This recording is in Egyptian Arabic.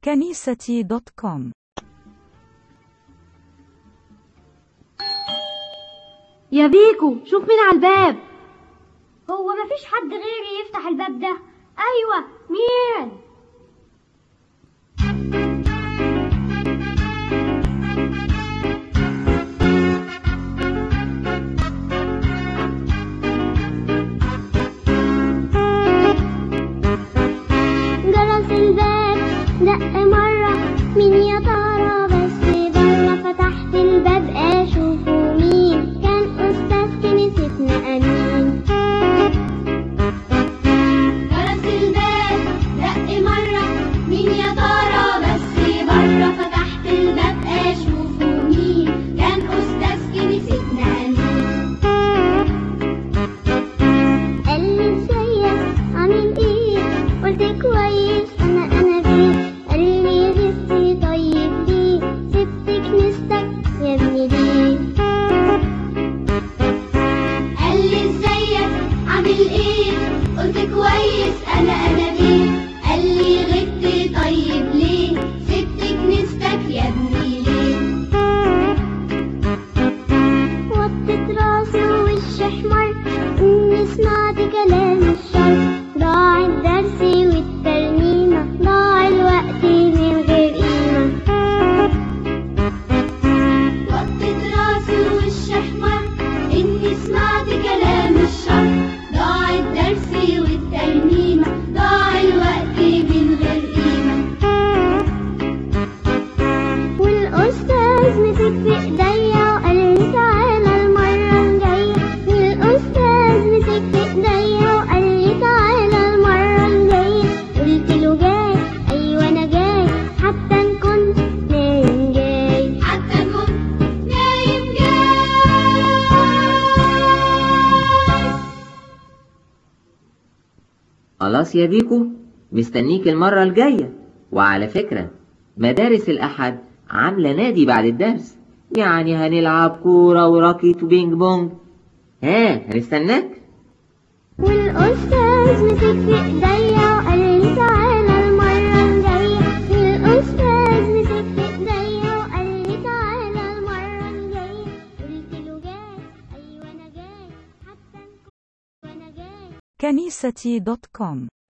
كنيستي دوت كوم يا بيكو شوف مين على الباب هو مفيش حد غيري يفتح الباب ده ايوه مين جرس الباب دق مرة مين يا ترى بس برا فتحت الباب اشوفه مين كان استاذ كنيستنا امين جرس الباب دق مرة مين يا ترى بس بره فتحت الباب اشوفه مين كان استاذ كنيستنا امين قال لي ازيك عامل ايه قلت كويس انا انا بيه قال لي غبتي طيب ليه سبت كنيستك يا ابني ليه قال لي ازيك عامل ايه قلت كويس انا انا بيه قال لي غبت طيب ليه سبت كنيستك يا ابني ليه وطت راسي ووشي احمر اني سمعت كلام الشر ضاع الدرس والترنيمة ضاع الوقت من غير قيمة وطت راسي ووشي احمر اني سمعت كلام الشر ضاع الدرس والترنيمة ضاع الوقت من غير قيمة والأستاذ مسك في ايديا وقال لي تعالى المرة الجاية والأستاذ مسك في ايديا وقال لي تعالى المرة الجاية قلت له جاي أيوة أنا جاي حتى إن كنت نايم جاي حتى كنت نايم جاي خلاص يا بيكو مستنيك المرة الجاية وعلى فكرة مدارس الأحد عاملة نادي بعد الدرس يعني هنلعب كورة وراكيت وبينج بونج ها هنستناك والأستاذ مسك في ايديا وقال لي تعالى المرة الجاية والأستاذ مسك في ايديا وقال لي تعالى المرة الجاية قلت له جاي أيوة أنا جاي حتى إن كنت أنا جاي كنيستي دوت كوم